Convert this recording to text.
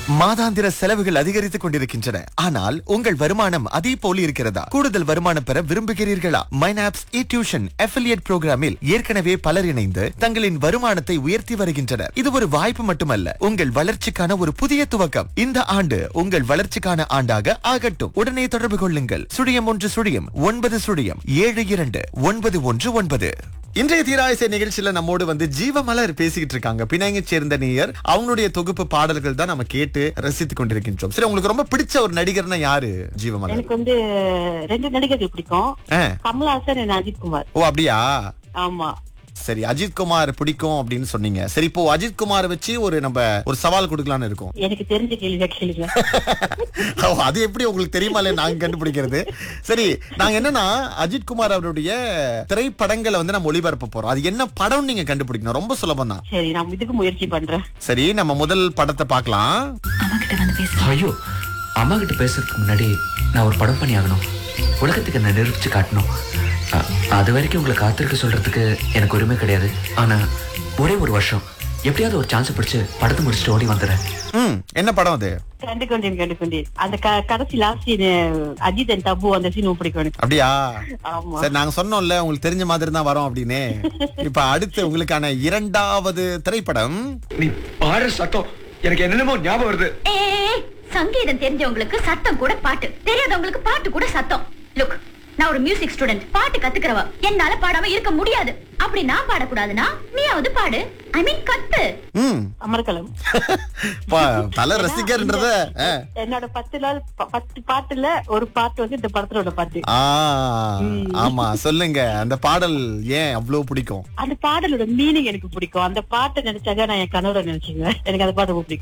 மாதாந்திர செலவுகள் அதிகரித்துக் கொண்டிருக்கின்றன ஆனால் உங்கள் வருமானம் அதே போல் இருக்கிறதா கூடுதல் வருமானம் பெற விரும்புகிறீர்களா மைனாப்ஸ் இ டியூஷன் அஃபிலியேட் புரோகிராமில் ஏற்கனவே பலர் இணைந்து தங்களின் வருமானத்தை உயர்த்தி வருகின்றனர் இது ஒரு வாய்ப்பு மட்டுமல்ல உங்கள் வளர்ச்சிக்கான ஒரு புதிய துவக்கம் இந்த ஆண்டு உங்கள் வளர்ச்சிக்கான ஆண்டாக ஆகட்டும் உடனே தொடர்பு கொள்ளுங்கள் சுழியம் ஒன்று சுழியம் ஒன்பது சுழியம் ஏழு இரண்டு ஒன்பது ஒன்று ஒன்பது இன்றைய தீராயசை நிகழ்ச்சியில நம்மோடு வந்து ஜீவமலர் பேசிக்கிட்டு இருக்காங்க பினாங்கை சேர்ந்த நேயர் அவங்களுடைய தொகுப்பு பாடல்கள் தான் நம்ம கேட்டு ரசித்துக் கொண்டிருக்கின்றோம் சரி உங்களுக்கு ரொம்ப பிடிச்ச ஒரு நடிகர்னா யாரு ஜீவமலர் எனக்கு வந்து ரெண்டு நடிகர்கள் பிடிக்கும் ஆ. கமல்ஹாசன் and அஜித் குமார் ஓ அப்படியா ஆமா சரி அஜித் குமார் பிடிக்கும் அப்படின்னு சொன்னீங்க சரி இப்போ அஜித் குமார் வச்சு ஒரு நம்ம ஒரு சவால் கொடுக்கலாம்னு இருக்கோம் எனக்கு தெரிஞ்ச கேள்வி கேளுங்க ஓ, அது எப்படி உங்களுக்கு தெரியுமா இல்லையா நாங்க கண்டுபிடிக்கிறது சரி நாங்க என்னன்னா அஜித் குமார் அவருடைய திரைப்படங்களை வந்து நம்ம ஒளிபரப்ப போறோம் அது என்ன படம் நீங்க கண்டுபிடிக்கணும் ரொம்ப சுலபம் தான் சரி நான் இதுக்கு முயற்சி பண்றேன் சரி நம்ம முதல் படத்தை பார்க்கலாம் அம்மா கிட்ட வந்து பேச ஐயோ அம்மா கிட்ட பேசுறதுக்கு முன்னாடி நான் ஒரு படம் பண்ணி ஆகணும் உலகத்துக்கு என்ன நிரூபிச்சு காட்டணும் அ- அது வரைக்கும் உங்களை காத்திருக்க சொல்றதுக்கு எனக்கு உரிமை கிடையாது ஆனா ஒரே ஒரு வருஷம் எப்படியாவது ஒரு சான்ஸ் பிடிச்சு படத்தை முடிச்சுட்டு ஓடி வந்துடுறேன் ம் என்ன படம் அது கண்டு கொண்டேன் கண்டு கொண்டேன் அந்த க- கடைசி last scene Ajith and Tabu அந்த சீன் பிடிக்கும் எனக்கு அப்படியா ஆமா சரி நாங்க சொன்னோம்ல உங்களுக்கு தெரிஞ்ச மாதிரி தான் வரோம் அப்படின்னு இப்ப அடுத்து உங்களுக்கான இரண்டாவது திரைப்படம் நீ பாரு சத்தம் எனக்கு என்னென்னமோ ஞாபகம் வருது ஏய் சங்கீதம் தெரிஞ்சவங்களுக்கு சத்தம் கூட பாட்டு தெரியாதவங்களுக்கு பாட்டு கூட சத்தம் லுக் நான் ஒரு மியூசிக் ஸ்டூடெண்ட் பாட்டு கத்துக்கிறவ என்னால பாடாம இருக்க முடியாது அப்படி நான் பாடக்கூடாதுன்னா நீயாவது பாடு ஐ மீன் கத்து ம் அமர்கலம் பா, தல ரசிகர்ன்றத ஆ. என்னோட பத்து நாள் ப- பத்து பாட்டுல ஒரு பாட்டு வந்து இந்த படத்தோட பாட்டு ஆ, ஆமா சொல்லுங்க அந்த பாடல் ஏன் அவ்வளவு பிடிக்கும் அந்த பாடலோட மீனிங் எனக்கு பிடிக்கும் அந்த பாட்டை நினைச்சாக நான் என் கணவரை நினைச்சுங்க எனக்கு அந்த பாட்டு ரொம்ப பிடிக்கும்